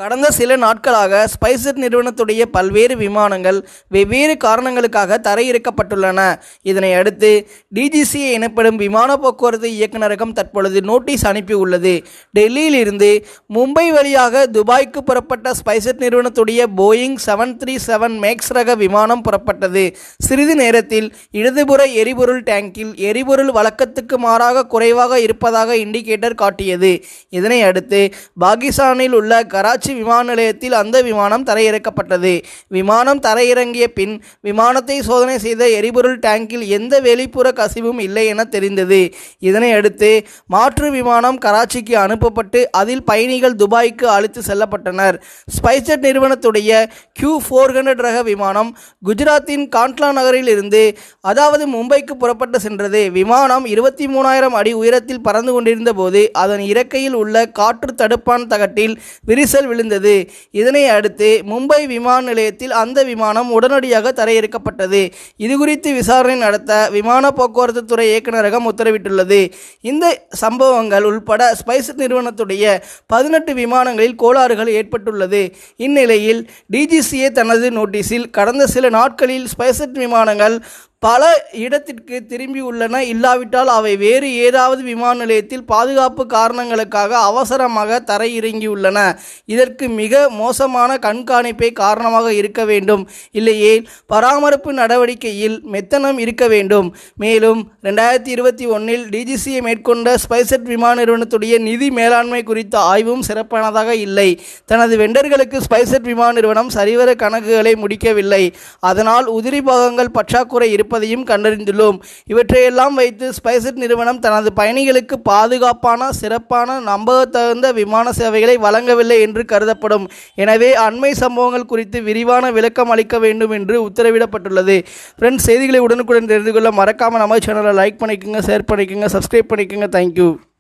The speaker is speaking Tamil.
கடந்த சில நாட்களாக ஸ்பைசர் நிறுவனத்துடைய பல்வேறு விமானங்கள் வெவ்வேறு காரணங்களுக்காக தரையிறக்கப்பட்டுள்ளன இதனை அடுத்து டிஜிசிஏ எனப்படும் விமான போக்குவரத்து இயக்குநரகம் தற்பொழுது நோட்டீஸ் அனுப்பியுள்ளது டெல்லியில் இருந்து மும்பை வழியாக துபாய்க்கு புறப்பட்ட ஸ்பைசர் நிறுவனத்துடைய Boeing seven three seven max ரக விமானம் புறப்பட்டது சிறிது நேரத்தில் இடதுபுற எரிபொருள் டேங்கில் எரிபொருள் வழக்கத்துக்கு மாறாக குறைவாக இருப்பதாக இண்டிகேட்டர் காட்டியது இதனை அடுத்து பாகிஸ்தானில் உள்ள கராச்சி விமான நிலையத்தில் அந்த விமானம் தரையிறக்கப்பட்டது விமானம் தரையிறங்கிய பின் விமானத்தை சோதனை செய்த எரிபொருள் டேங்கில் எந்த வெளிப்புற கசிவும் இல்லை என தெரிந்தது இதனை அடுத்து மாற்று விமானம் கராச்சிக்கு அனுப்பப்பட்டு அதில் பயணிகள் துபாய்க்கு அழைத்து செல்லப்பட்டனர் ஸ்பைசர் நிறுவனத்துடைய கியூ ஃபோர் ஹண்ட்ரட் ரக விமானம் குஜராத்தின் காண்ட்லா நகரில் இருந்து அதாவது மும்பைக்கு புறப்பட்டு சென்றது விமானம் இருபத்தி மூணாயிரம் அடி உயரத்தில் பறந்து கொண்டிருந்த போது அதன் இறக்கையில் உள்ள காற்று தடுப்பான் தகட்டில் விரிசல் விழுந்தது இதனை அடுத்து மும்பை விமான நிலையத்தில் அந்த விமானம் உடனடியாக தரையிறக்கப்பட்டது இதுகுறித்து விசாரணை நடத்த விமான போக்குவரத்து துறை இயக்குநரகம் உத்தரவிட்டுள்ளது இந்த சம்பவங்கள் உள்பட ஸ்பைஸ் நிறுவனத்துடைய பதினெட்டு விமானங்களில் கோளாறுகள் ஏற்பட்டுள்ளது இந்நிலையில் டிஜிசிஏ தனது நோட்டீஸில் கடந்த சில நாட்களில் ஸ்பைசட் விமானங்கள் பல இடத்திற்கு திரும்பியுள்ளன இல்லாவிட்டால் அவை வேறு ஏதாவது விமான நிலையத்தில் பாதுகாப்பு காரணங்களுக்காக அவசரமாக தரையிறங்கியுள்ளன இதற்கு மிக மோசமான கண்காணிப்பை காரணமாக இருக்க வேண்டும் இல்லையே பராமரிப்பு நடவடிக்கையில் மெத்தனம் இருக்க வேண்டும் மேலும் ரெண்டாயிரத்தி இருபத்தி ஒன்றில் டிஜிசியை மேற்கொண்ட ஸ்பைசட் விமான நிறுவனத்துடைய நிதி மேலாண்மை குறித்த ஆய்வும் சிறப்பானதாக இல்லை தனது வெண்டர்களுக்கு ஸ்பைசட் விமான நிறுவனம் சரிவர கணக்குகளை முடிக்கவில்லை அதனால் உதிரி பாகங்கள் பற்றாக்குறை இருப்பதையும் கண்டறிந்துள்ளோம் இவற்றையெல்லாம் வைத்து ஸ்பைசட் நிறுவனம் தனது பயணிகளுக்கு பாதுகாப்பான சிறப்பான நம்பகத்தகுந்த விமான சேவைகளை வழங்கவில்லை என்று கருதப்படும் எனவே அண்மை சம்பவங்கள் குறித்து விரிவான விளக்கம் அளிக்க வேண்டும் என்று உத்தரவிடப்பட்டுள்ளது ஃப்ரெண்ட்ஸ் செய்திகளை உடனுக்குடன் தெரிந்து கொள்ள மறக்காமல் நம்ம சேனலை லைக் பண்ணிக்கோங்க ஷேர் பண்ணிக்கோங்க சப்ஸ்கிரைப் பண்ணிக்கோங்க தேங்க்யூ